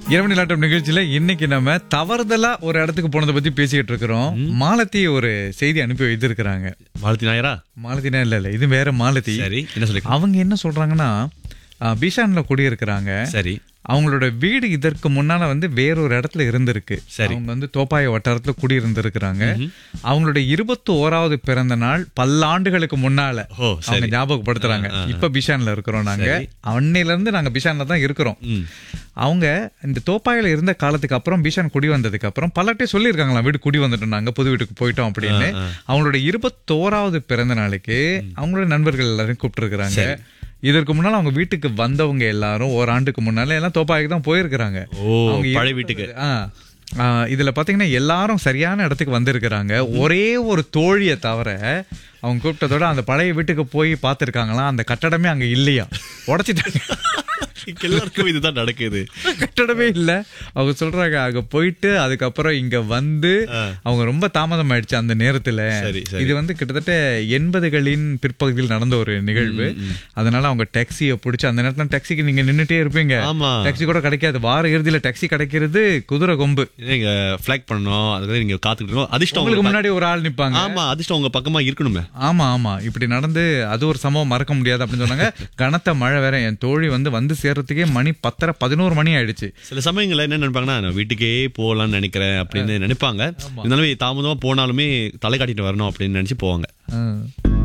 இரவு நிலாட்டம் நிகழ்ச்சியில இன்னைக்கு நம்ம தவறுதலா ஒரு இடத்துக்கு போனதை பத்தி பேசிக்கிட்டு இருக்கிறோம் மாலத்தி ஒரு செய்தி அனுப்பி வைத்திருக்கிறாங்க மாலத்தி நாயரா மாலத்தினா இல்ல இல்ல இது வேற மாலதி சரி என்ன சொல்லி அவங்க என்ன சொல்றாங்கன்னா ஆ, பீஷான்ல குடியிருக்கிறாங்க சரி அவங்களோட வீடு இதற்கு முன்னால வந்து வேறொரு இடத்துல இருந்திருக்கு சரி. அவங்க வந்து தோப்பாய வட்டாரத்துல குடியிருந்திருக்கிறாங்க அவங்களோட இருபத்தி ஓராவது பிறந்த நாள் பல்லாண்டுகளுக்கு முன்னால ஓ, அவங்க ஞாபகப்படுத்துறாங்க இப்ப பிஷான்ல இருக்கிறோம் நாங்க அன்னையில இருந்து நாங்க பிஷான்ல தான் இருக்கிறோம் அவங்க இந்த தோப்பாயில இருந்த காலத்துக்கு அப்புறம் பிஷான் குடி வந்ததுக்கு அப்புறம் பலர்ட்டே சொல்லியிருக்காங்களாம் வீடு குடி வந்துட்டோம் நாங்க புது வீட்டுக்கு போயிட்டோம் அப்படின்னு அவங்களோட இருபத்தோராவது பிறந்த நாளைக்கு அவங்களோட நண்பர்கள் எல்லாரும் கூப்பிட்டு இதற்கு முன்னால அவங்க வீட்டுக்கு வந்தவங்க எல்லாரும் ஓராண்டுக்கு முன்னால எல்லாம் தோப்பாய்க்கு தான் போயிருக்கிறாங்க ஓ அவங்க பழைய வீட்டுக்கு ஆ. ஆ, இதுல பாத்தீங்கன்னா எல்லாரும் சரியான இடத்துக்கு வந்திருக்கிறாங்க ஒரே ஒரு தோழியை தவிர அவங்க கூப்பிட்டதோட அந்த பழைய வீட்டுக்கு போய் பார்த்திருக்காங்களாம் அந்த கட்டடமே அங்க இல்லையா உடைச்சிட்டாங்க இங்க எல்லாருக்கும் இதுதான் நடக்குது கட்டடமே இல்ல அவங்க சொல்றாங்க அங்க போயிட்டு அதுக்கப்புறம் இங்க வந்து அவங்க ரொம்ப தாமதம் ஆயிடுச்சு அந்த நேரத்துல சரி, சரி. இது வந்து கிட்டத்தட்ட எண்பதுகளின் பிற்பகுதியில் நடந்த ஒரு நிகழ்வு அதனால அவங்க டாக்ஸியை பிடிச்சி அந்த நேரத்துல டாக்ஸிக்கு நீங்க நின்னுட்டே இருப்பீங்க ஆமா டாக்ஸி கூட கிடைக்காது வார இறுதியில டாக்ஸி கிடைக்கிறது குதிரை கொம்பு நீங்க பிளாக் பண்ணணும் அதுக்கு நீங்க காத்துக்கிட்டு இருக்கணும் அதிர்ஷ்டம் உங்களுக்கு உங்களுக்கு முன்னாடி ஒரு ஆள் நிப்பாங்க ஆமா அதிர்ஷ்டம் உங்க பக்கமா இருக்கணுமே ஆமா ஆமா இப்படி நடந்து அது ஒரு சம்பவம் மறக்க முடியாது அப்படின்னு சொன்னாங்க கனத்த மழை வேற என் தோழி வந்து வந்து சேர்றதுக்கே மணி பத்தரை பதினோரு மணி ஆயிடுச்சு சில சமயங்கள்ல என்ன நினைப்பாங்கன்னா நான் வீட்டுக்கே போகலாம்னு நினைக்கிறேன் அப்படின்னு நினைப்பாங்க இருந்தாலும் தாமதமா போனாலுமே தலை காட்டிட்டு வரணும் அப்படின்னு நினைச்சு போவாங்க ஆ.